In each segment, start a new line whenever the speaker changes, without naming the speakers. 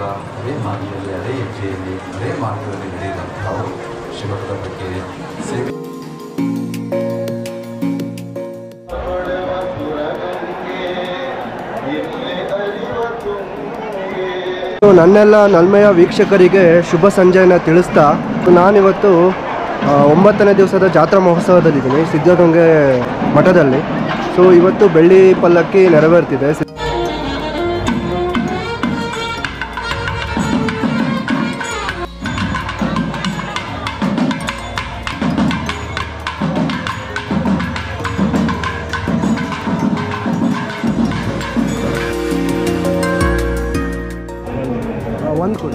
ಕೂಡ ಅದೇ ಮಾರ್ಗದಲ್ಲಿ ಅದೇ ಹೆಜ್ಜೆಯಲ್ಲಿ ಅದೇ ಮಾರ್ಗದಲ್ಲಿ ನಡೆಯುವಂಥವು ಶಿವರದ ಬಗ್ಗೆ ಸೇವೆ
ನನ್ನೆಲ್ಲ ನಲ್ಮೆಯ ವೀಕ್ಷಕರಿಗೆ ಶುಭ ಸಂಜೆಯನ್ನು ತಿಳಿಸ್ತಾ ನಾನಿವತ್ತು ಆ, ಒಂಬತ್ತನೇ ದಿವಸದ ಜಾತ್ರಾ ಮಹೋತ್ಸವದಲ್ಲಿದ್ದೀನಿ ಸಿದ್ಧಗಂಗೆ ಮಠದಲ್ಲಿ ಸೊ ಇವತ್ತು ಬೆಳ್ಳಿ ಪಲ್ಲಕ್ಕಿ ನೆರವೇರ್ತಿದೆ ಸಿ- ಆ, ಒಂದು ಕೊಡಿ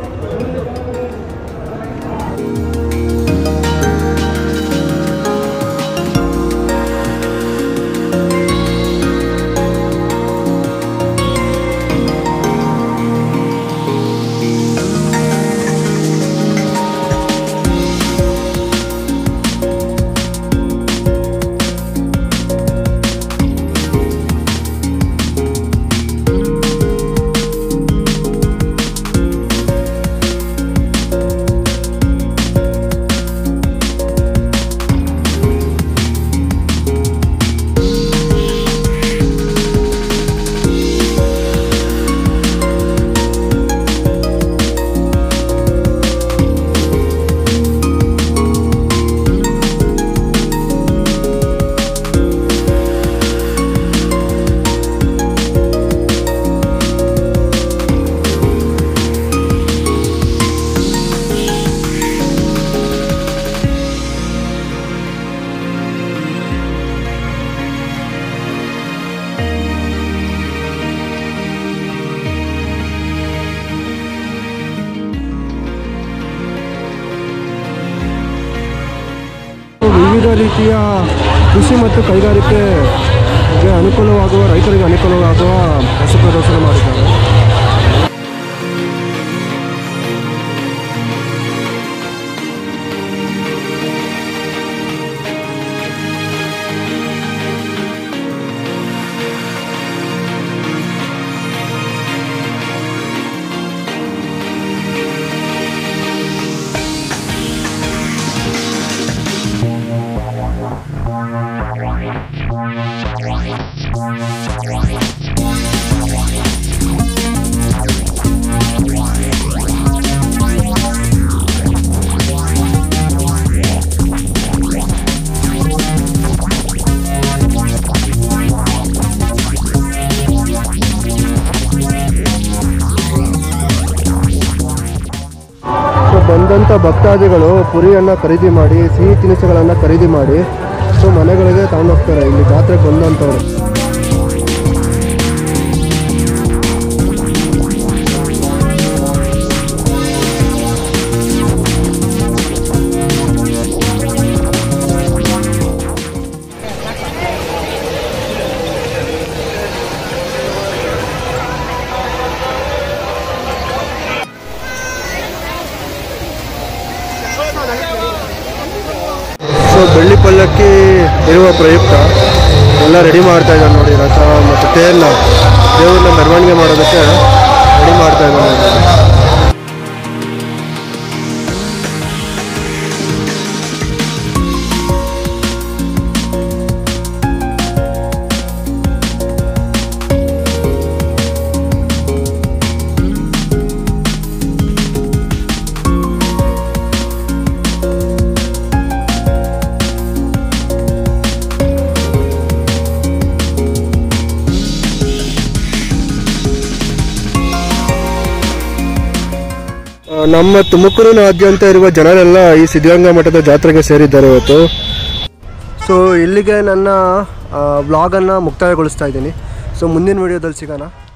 ವಿವಿಧ ರೀತಿಯ ಕೃಷಿ ಮತ್ತು ಕೈಗಾರಿಕೆಗೆ ಅನುಕೂಲವಾಗುವ ರೈತರಿಗೆ ಅನುಕೂಲವಾಗುವ ರಸ ಪ್ರದರ್ಶನ ಮಾಡಿದ್ದಾರೆ ಸೊ ಬಂದಂಥ ಭಕ್ತಾದಿಗಳು ಪುರಿಯನ್ನು ಖರೀದಿ ಮಾಡಿ ಸಿಹಿ ತಿನಿಸುಗಳನ್ನು ಖರೀದಿ ಮಾಡಿ ಸೊ ಮನೆಗಳಿಗೆ ತಗೊಂಡೋಗ್ತಾರೆ ಇಲ್ಲಿ ಜಾತ್ರೆಗೆ ಬಂದಂಥವ್ರು ಸೊ ಬೆಳ್ಳಿ ಪಲ್ಲಕ್ಕಿ ಇರುವ ಪ್ರಯುಕ್ತ ಎಲ್ಲ ರೆಡಿ ಮಾಡ್ತಾ ಇದ್ದಾರೆ ನೋಡಿ ರಥ ಮತ್ತು ತೇರ್ನ ದೇವ್ರನ್ನ ಮೆರವಣಿಗೆ ಮಾಡೋದಕ್ಕೆ ರೆಡಿ ಮಾಡ್ತಾ ಇದ್ದಾರೆ ಆ, ನಮ್ಮ ತುಮಕೂರಿನಾದ್ಯಂತ ಇರುವ ಜನರೆಲ್ಲ ಈ ಸಿದ್ಧಗಂಗಾ ಮಠದ ಜಾತ್ರೆಗೆ ಸೇರಿದ್ದಾರೆ ಇವತ್ತು ಸೊ ಇಲ್ಲಿಗೆ ನನ್ನ ವ್ಲಾಗನ್ನು ಮುಕ್ತಾಯಗೊಳಿಸ್ತಾ ಇದ್ದೀನಿ ಸೊ ಮುಂದಿನ ವಿಡಿಯೋದಲ್ಲಿ ಸಿಗೋಣ